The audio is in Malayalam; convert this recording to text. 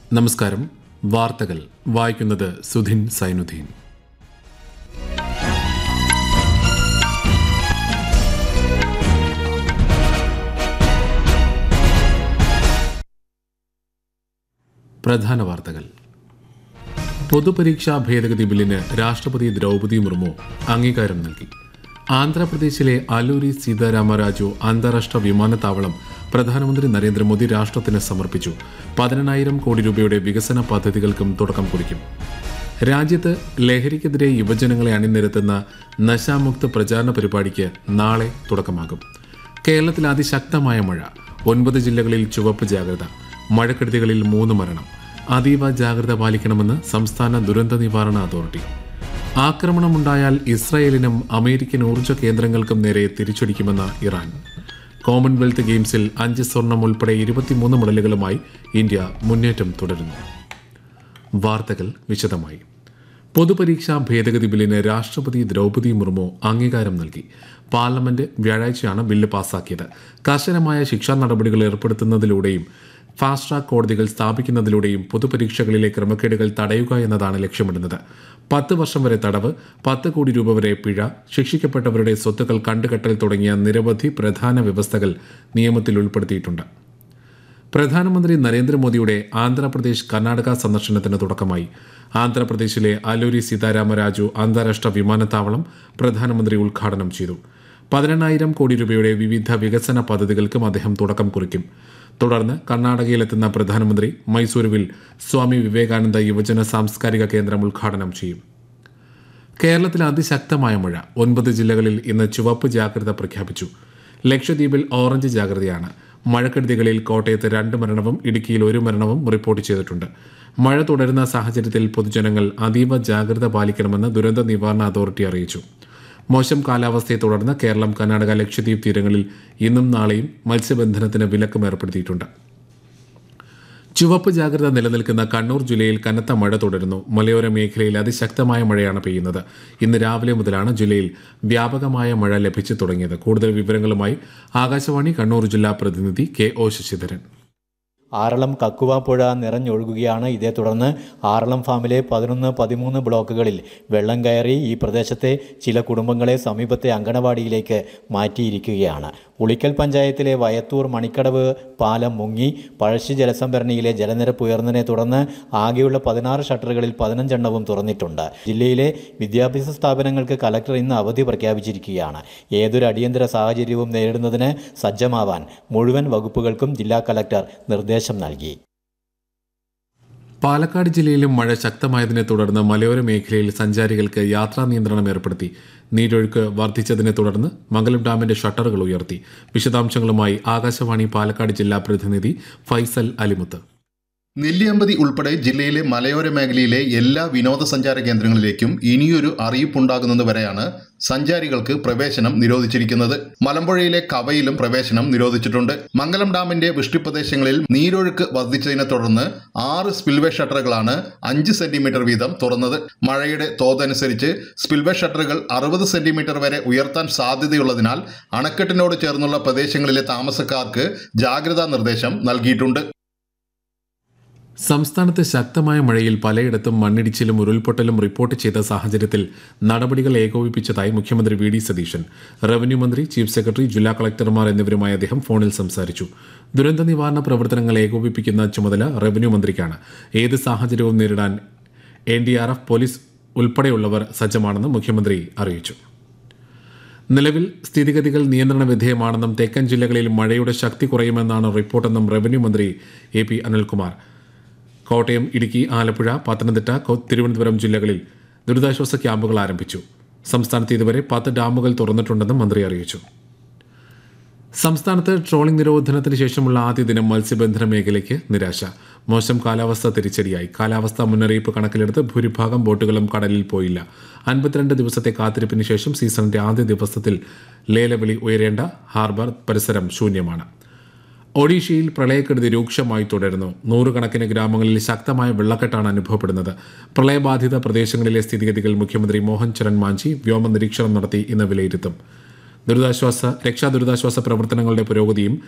നമസ്കാരം വാർത്തകൾ വായിക്കുന്നത് സുധിൻ സൈനുദ്ദീൻ പ്രധാന വാർത്തകൾ പൊതുപരീക്ഷാ ഭേദഗതി ബില്ലിന് രാഷ്ട്രപതി ദ്രൗപദി മുർമു അംഗീകാരം നൽകി ആന്ധ്രാപ്രദേശിലെ അലൂരി സീതാരാമരാജു അന്താരാഷ്ട്ര വിമാനത്താവളം പ്രധാനമന്ത്രി നരേന്ദ്രമോദി രാഷ്ട്രത്തിന് സമർപ്പിച്ചു പതിനെണ്ണായിരം കോടി രൂപയുടെ വികസന പദ്ധതികൾക്കും തുടക്കം കുറിക്കും രാജ്യത്ത് ലഹരിക്കെതിരെ യുവജനങ്ങളെ അണിനിരത്തുന്ന നശാമുക്ത് പ്രചാരണ പരിപാടിക്ക് നാളെ തുടക്കമാകും കേരളത്തിൽ അതിശക്തമായ മഴ ഒൻപത് ജില്ലകളിൽ ചുവപ്പ് ജാഗ്രത മഴക്കെടുതികളിൽ മൂന്ന് മരണം അതീവ ജാഗ്രത പാലിക്കണമെന്ന് സംസ്ഥാന ദുരന്ത നിവാരണ അതോറിറ്റി ആക്രമണമുണ്ടായാൽ ഇസ്രായേലിനും അമേരിക്കൻ ഊർജ്ജ കേന്ദ്രങ്ങൾക്കും നേരെ തിരിച്ചടിക്കുമെന്ന് ഇറാൻ കോമൺവെൽത്ത് ഗെയിംസിൽ അഞ്ച് സ്വർണം ഉൾപ്പെടെ ഇരുപത്തിമൂന്ന് മെഡലുകളുമായി ഇന്ത്യ മുന്നേറ്റം തുടരുന്നു വാർത്തകൾ വിശദമായി പൊതുപരീക്ഷാ ഭേദഗതി ബില്ലിന് രാഷ്ട്രപതി ദ്രൗപദി മുർമു അംഗീകാരം നൽകി പാർലമെന്റ് വ്യാഴാഴ്ചയാണ് ബില്ല് പാസാക്കിയത് കർശനമായ ശിക്ഷാ നടപടികൾ ഏർപ്പെടുത്തുന്നതിലൂടെയും ഫാസ്റ്റ് ട്രാക്ക് കോടതികൾ സ്ഥാപിക്കുന്നതിലൂടെയും പൊതുപരീക്ഷകളിലെ ക്രമക്കേടുകൾ തടയുക എന്നതാണ് ലക്ഷ്യമിടുന്നത് പത്ത് വർഷം വരെ തടവ് പത്ത് കോടി രൂപ വരെ പിഴ ശിക്ഷിക്കപ്പെട്ടവരുടെ സ്വത്തുക്കൾ കണ്ടുകെട്ടൽ തുടങ്ങിയ നിരവധി പ്രധാന വ്യവസ്ഥകൾ നിയമത്തിൽ ഉൾപ്പെടുത്തിയിട്ടുണ്ട് പ്രധാനമന്ത്രി നരേന്ദ്രമോദിയുടെ ആന്ധ്രാപ്രദേശ് കർണാടക സന്ദർശനത്തിന് തുടക്കമായി ആന്ധ്രാപ്രദേശിലെ അലൂരി സീതാരാമരാജു അന്താരാഷ്ട്ര വിമാനത്താവളം പ്രധാനമന്ത്രി ഉദ്ഘാടനം ചെയ്തു പതിനെണ്ണായിരം കോടി രൂപയുടെ വിവിധ വികസന പദ്ധതികൾക്കും അദ്ദേഹം തുടക്കം കുറിക്കും തുടർന്ന് കർണാടകയിലെത്തുന്ന പ്രധാനമന്ത്രി മൈസൂരുവിൽ സ്വാമി വിവേകാനന്ദ യുവജന സാംസ്കാരിക കേന്ദ്രം ഉദ്ഘാടനം ചെയ്യും കേരളത്തിൽ അതിശക്തമായ മഴ ഒൻപത് ജില്ലകളിൽ ഇന്ന് ചുവപ്പ് ജാഗ്രത പ്രഖ്യാപിച്ചു ലക്ഷദ്വീപിൽ ഓറഞ്ച് ജാഗ്രതയാണ് മഴക്കെടുതികളിൽ കോട്ടയത്ത് രണ്ട് മരണവും ഇടുക്കിയിൽ ഒരു മരണവും റിപ്പോർട്ട് ചെയ്തിട്ടുണ്ട് മഴ തുടരുന്ന സാഹചര്യത്തിൽ പൊതുജനങ്ങൾ അതീവ ജാഗ്രത പാലിക്കണമെന്ന് ദുരന്ത നിവാരണ അതോറിറ്റി അറിയിച്ചു മോശം കാലാവസ്ഥയെ തുടർന്ന് കേരളം കർണാടക ലക്ഷദ്വീപ് തീരങ്ങളിൽ ഇന്നും നാളെയും മത്സ്യബന്ധനത്തിന് വിലക്കും ഏർപ്പെടുത്തിയിട്ടുണ്ട് ചുവപ്പ് ജാഗ്രത നിലനിൽക്കുന്ന കണ്ണൂർ ജില്ലയിൽ കനത്ത മഴ തുടരുന്നു മലയോര മേഖലയിൽ അതിശക്തമായ മഴയാണ് പെയ്യുന്നത് ഇന്ന് രാവിലെ മുതലാണ് ജില്ലയിൽ വ്യാപകമായ മഴ ലഭിച്ചു തുടങ്ങിയത് കൂടുതൽ വിവരങ്ങളുമായി ആകാശവാണി കണ്ണൂർ ജില്ലാ പ്രതിനിധി കെ ഒ ശശിധരൻ ആറളം കക്കുവ പുഴ നിറഞ്ഞൊഴുകുകയാണ് ഇതേ തുടർന്ന് ആറളം ഫാമിലെ പതിനൊന്ന് പതിമൂന്ന് ബ്ലോക്കുകളിൽ വെള്ളം കയറി ഈ പ്രദേശത്തെ ചില കുടുംബങ്ങളെ സമീപത്തെ അങ്കണവാടിയിലേക്ക് മാറ്റിയിരിക്കുകയാണ് ഉളിക്കൽ പഞ്ചായത്തിലെ വയത്തൂർ മണിക്കടവ് പാലം മുങ്ങി പഴശ്ശി ജലസംഭരണിയിലെ ജലനിരപ്പ് ഉയർന്നതിനെ തുടർന്ന് ആകെയുള്ള പതിനാറ് ഷട്ടറുകളിൽ പതിനഞ്ചെണ്ണവും തുറന്നിട്ടുണ്ട് ജില്ലയിലെ വിദ്യാഭ്യാസ സ്ഥാപനങ്ങൾക്ക് കലക്ടർ ഇന്ന് അവധി പ്രഖ്യാപിച്ചിരിക്കുകയാണ് ഏതൊരു അടിയന്തര സാഹചര്യവും നേരിടുന്നതിന് സജ്ജമാവാൻ മുഴുവൻ വകുപ്പുകൾക്കും ജില്ലാ കലക്ടർ നിർദ്ദേശം നൽകി പാലക്കാട് ജില്ലയിലും മഴ ശക്തമായതിനെ തുടർന്ന് മലയോര മേഖലയിൽ സഞ്ചാരികൾക്ക് യാത്രാ നിയന്ത്രണം ഏർപ്പെടുത്തി നീരൊഴുക്ക് വർദ്ധിച്ചതിനെ തുടർന്ന് മംഗലം ഡാമിന്റെ ഷട്ടറുകൾ ഉയർത്തി വിശദാംശങ്ങളുമായി ആകാശവാണി പാലക്കാട് ജില്ലാ പ്രതിനിധി ഫൈസൽ അലിമുത്ത് നെല്ലിയമ്പതി ഉൾപ്പെടെ ജില്ലയിലെ മലയോര മേഖലയിലെ എല്ലാ വിനോദസഞ്ചാര കേന്ദ്രങ്ങളിലേക്കും ഇനിയൊരു അറിയിപ്പുണ്ടാകുന്നത് വരെയാണ് സഞ്ചാരികൾക്ക് പ്രവേശനം നിരോധിച്ചിരിക്കുന്നത് മലമ്പുഴയിലെ കവയിലും പ്രവേശനം നിരോധിച്ചിട്ടുണ്ട് മംഗലം ഡാമിന്റെ വൃഷ്ടിപ്രദേശങ്ങളിൽ നീരൊഴുക്ക് വർദ്ധിച്ചതിനെ തുടർന്ന് ആറ് സ്പിൽവേ ഷട്ടറുകളാണ് അഞ്ച് സെന്റിമീറ്റർ വീതം തുറന്നത് മഴയുടെ തോതനുസരിച്ച് സ്പിൽവേ ഷട്ടറുകൾ അറുപത് സെന്റിമീറ്റർ വരെ ഉയർത്താൻ സാധ്യതയുള്ളതിനാൽ അണക്കെട്ടിനോട് ചേർന്നുള്ള പ്രദേശങ്ങളിലെ താമസക്കാർക്ക് ജാഗ്രതാ നിർദ്ദേശം നൽകിയിട്ടുണ്ട് സംസ്ഥാനത്ത് ശക്തമായ മഴയിൽ പലയിടത്തും മണ്ണിടിച്ചിലും ഉരുൾപൊട്ടലും റിപ്പോർട്ട് ചെയ്ത സാഹചര്യത്തിൽ നടപടികൾ ഏകോപിപ്പിച്ചതായി മുഖ്യമന്ത്രി വി ഡി സതീശൻ റവന്യൂ മന്ത്രി ചീഫ് സെക്രട്ടറി ജില്ലാ കളക്ടർമാർ എന്നിവരുമായി അദ്ദേഹം ഫോണിൽ സംസാരിച്ചു ദുരന്ത നിവാരണ പ്രവർത്തനങ്ങൾ ഏകോപിപ്പിക്കുന്ന ചുമതല റവന്യൂ മന്ത്രിക്കാണ് ഏത് സാഹചര്യവും നേരിടാൻ N D R F police ഉൾപ്പെടെയുള്ളവർ സജ്ജമാണെന്ന് മുഖ്യമന്ത്രി അറിയിച്ചു നിലവിൽ സ്ഥിതിഗതികൾ നിയന്ത്രണ വിധേയമാണെന്നും തെക്കൻ ജില്ലകളിൽ മഴയുടെ ശക്തി കുറയുമെന്നാണ് റിപ്പോർട്ടെന്നും റവന്യൂ മന്ത്രി എ പി അനിൽകുമാർ കോട്ടയം ഇടുക്കി ആലപ്പുഴ പത്തനംതിട്ട കൊ- തിരുവനന്തപുരം ജില്ലകളിൽ ദുരിതാശ്വാസ ക്യാമ്പുകൾ ആരംഭിച്ചു സംസ്ഥാനത്ത് ഇതുവരെ പത്ത് ഡാമുകൾ തുറന്നിട്ടുണ്ടെന്നും മന്ത്രി അറിയിച്ചു സംസ്ഥാനത്ത് ട്രോളിംഗ് നിരോധനത്തിന് ശേഷമുള്ള ആദ്യ ദിനം മത്സ്യബന്ധന മേഖലയ്ക്ക് നിരാശ മോശം കാലാവസ്ഥ തിരിച്ചടിയായി കാലാവസ്ഥാ മുന്നറിയിപ്പ് കണക്കിലെടുത്ത് ഭൂരിഭാഗം ബോട്ടുകളും കടലിൽ പോയില്ല അൻപത്തിരണ്ട് ദിവസത്തെ കാത്തിരിപ്പിന് ശേഷം സീസണിന്റെ ആദ്യ ദിവസത്തിൽ ലേലവിളി ഉയരേണ്ട ഹാർബർ പരിസരം ശൂന്യമാണ് ഒഡീഷയിൽ പ്രളയക്കെടുതി രൂക്ഷമായി തുടരുന്നു നൂറുകണക്കിന് ഗ്രാമങ്ങളിൽ ശക്തമായ വെള്ളക്കെട്ടാണ് അനുഭവപ്പെടുന്നത് പ്രളയബാധിത പ്രദേശങ്ങളിലെ സ്ഥിതിഗതികൾ മുഖ്യമന്ത്രി മോഹൻ ചരൺ മാഞ്ചി വ്യോമ നിരീക്ഷണം നടത്തി ഇന്ന് വിലയിരുത്തും ദുരിതാശ്വാസ രക്ഷാ ദുരിതാശ്വാസ പ്രവർത്തനങ്ങളുടെ പുരോഗതിയും